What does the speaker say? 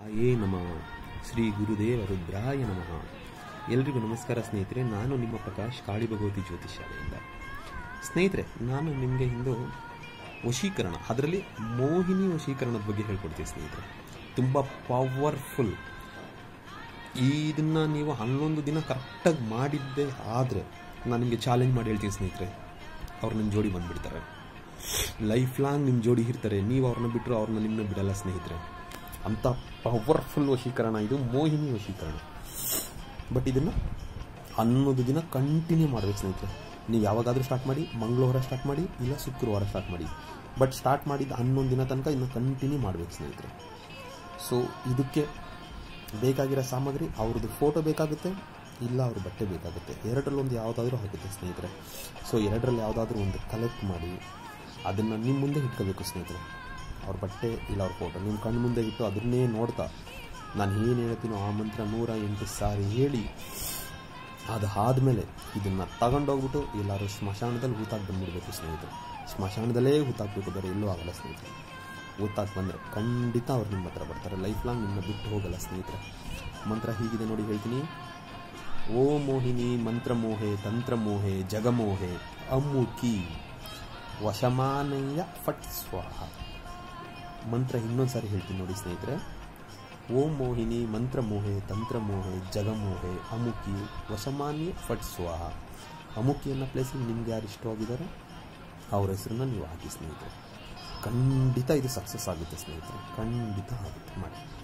ಆಯೇ ನಮಃ ಶ್ರೀ ಗುರುದೇವ ರುದ್ರಾಯ ನಮಃ ಎಲ್ರಿಗೂ ನಮಸ್ಕಾರ ಸ್ನೇಹಿತರೆ ನಾನು ನಿಮ್ಮ ಪ್ರಕಾಶ್ ಕಾಳಿ ಭಗವತಿ ಜ್ಯೋತಿಷಾಲೆಯಿಂದ ಸ್ನೇಹಿತರೆ ನಾನು ನಿಮಗೆ ಇಂದು ವಶೀಕರಣ ಅದರಲ್ಲಿ ಮೋಹಿನಿ ವಶೀಕರಣದ ಬಗ್ಗೆ ಹೇಳ್ಕೊಡ್ತೀನಿ ಸ್ನೇಹಿತರೆ ತುಂಬ ಪವರ್ಫುಲ್ ಇದನ್ನು ನೀವು ಹನ್ನೊಂದು ದಿನ ಕರೆಕ್ಟಾಗಿ ಮಾಡಿದ್ದೇ ಆದರೆ ನಾನು ನಿಮಗೆ ಚಾಲೆಂಜ್ ಮಾಡಿ ಹೇಳ್ತೀನಿ ಸ್ನೇಹಿತರೆ ಅವ್ರು ನಿಮ್ಮ ಜೋಡಿ ಬಂದುಬಿಡ್ತಾರೆ ಲೈಫ್ ಲಾಂಗ್ ನಿಮ್ಮ ಜೋಡಿ ಇರ್ತಾರೆ ನೀವು ಅವ್ರನ್ನ ಬಿಟ್ಟರು ಅವ್ರನ್ನ ನಿಮ್ಮನ್ನ ಬಿಡಲ್ಲ ಸ್ನೇಹಿತರೆ ಅಂಥ ಪವರ್ಫುಲ್ ವಶೀಕರಣ ಇದು ಮೋಹಿನಿ ವಶೀಕರಣ ಬಟ್ ಇದನ್ನು ಹನ್ನೊಂದು ದಿನ ಕಂಟಿನ್ಯೂ ಮಾಡಬೇಕು ಸ್ನೇಹಿತರೆ ನೀವು ಯಾವಾಗಾದರೂ ಸ್ಟಾರ್ಟ್ ಮಾಡಿ ಮಂಗಳವಾರ ಸ್ಟಾರ್ಟ್ ಮಾಡಿ ಇಲ್ಲ ಶುಕ್ರವಾರ ಸ್ಟಾರ್ಟ್ ಮಾಡಿ ಬಟ್ ಸ್ಟಾರ್ಟ್ ಮಾಡಿದ ಹನ್ನೊಂದು ದಿನ ತನಕ ಇನ್ನು ಕಂಟಿನ್ಯೂ ಮಾಡಬೇಕು ಸ್ನೇಹಿತರೆ ಸೊ ಇದಕ್ಕೆ ಬೇಕಾಗಿರೋ ಸಾಮಗ್ರಿ ಅವ್ರದ್ದು ಫೋಟೋ ಬೇಕಾಗುತ್ತೆ ಇಲ್ಲ ಅವ್ರ ಬಟ್ಟೆ ಬೇಕಾಗುತ್ತೆ ಎರಡರಲ್ಲೊಂದು ಯಾವುದಾದ್ರೂ ಆಗುತ್ತೆ ಸ್ನೇಹಿತರೆ ಸೊ ಎರಡರಲ್ಲಿ ಯಾವುದಾದ್ರೂ ಒಂದು ಕಲೆಕ್ಟ್ ಮಾಡಿ ಅದನ್ನು ನಿಮ್ಮ ಮುಂದೆ ಇಟ್ಕೋಬೇಕು ಸ್ನೇಹಿತರೆ ಅವ್ರ ಬಟ್ಟೆ ಇಲ್ಲ ಅವ್ರ ಫೋಟೋ ನಿಮ್ಮ ಕಣ್ಣು ಮುಂದೆ ಇಟ್ಟು ಅದನ್ನೇ ನೋಡ್ತಾ ನಾನು ಏನು ಹೇಳ್ತೀನೋ ಆ ಮಂತ್ರ ನೂರ ಎಂಟು ಸಾರಿ ಹೇಳಿ ಅದು ಆದಮೇಲೆ ಇದನ್ನು ತಗೊಂಡೋಗ್ಬಿಟ್ಟು ಎಲ್ಲರೂ ಸ್ಮಶಾನದಲ್ಲಿ ಹೂತಾಕಿ ಬಂದ್ಬಿಡ್ಬೇಕು ಸ್ನೇಹಿತರೆ ಸ್ಮಶಾನದಲ್ಲೇ ಹೂತಾಕ್ಬೇಕು ಬೇರೆ ಎಲ್ಲೂ ಆಗಲ್ಲ ಸ್ನೇಹಿತರೆ ಹೂತಾಕಿ ಬಂದರೆ ಖಂಡಿತ ಅವ್ರು ನಿಮ್ಮ ಹತ್ರ ಬರ್ತಾರೆ ಲೈಫ್ ಲಾಂಗ್ ನಿಮ್ಮನ್ನ ಬಿಟ್ಟು ಹೋಗಲ್ಲ ಸ್ನೇಹಿತರೆ ಮಂತ್ರ ಹೀಗಿದೆ ನೋಡಿ ಹೇಳ್ತೀನಿ ಓ ಮೋಹಿನಿ ಮಂತ್ರಮೋಹೆ ತಂತ್ರಮೋಹೆ ಜಗಮೋಹೆ ಅಮ್ಮುಕಿ ವಶಮಾನಯ್ಯ ಫಟ್ ಸ್ವಾಹ ಮಂತ್ರ ಇನ್ನೊಂದು ಸಾರಿ ಹೇಳ್ತೀನಿ ನೋಡಿ ಸ್ನೇಹಿತರೆ ಓಂ ಮೋಹಿನಿ ಮಂತ್ರಮೋಹೆ ತಂತ್ರಮೋಹೆ ಜಗಮೋಹೆ ಅಮುಕಿ ವಶಮಾನ್ಯ ಫಟ್ ಸ್ವಾಹ ಅಮುಕಿ ಅನ್ನೋ ಪ್ಲೇಸಿಗೆ ನಿಮ್ಗೆ ಯಾರು ಇಷ್ಟವಾಗಿದ್ದಾರೋ ಅವ್ರ ಹೆಸರನ್ನ ನೀವು ಹಾಕಿ ಸ್ನೇಹಿತರೆ ಖಂಡಿತ ಇದು ಸಕ್ಸಸ್ ಆಗುತ್ತೆ ಸ್ನೇಹಿತರೆ ಖಂಡಿತ ಆಗುತ್ತೆ ಮಾಡಿ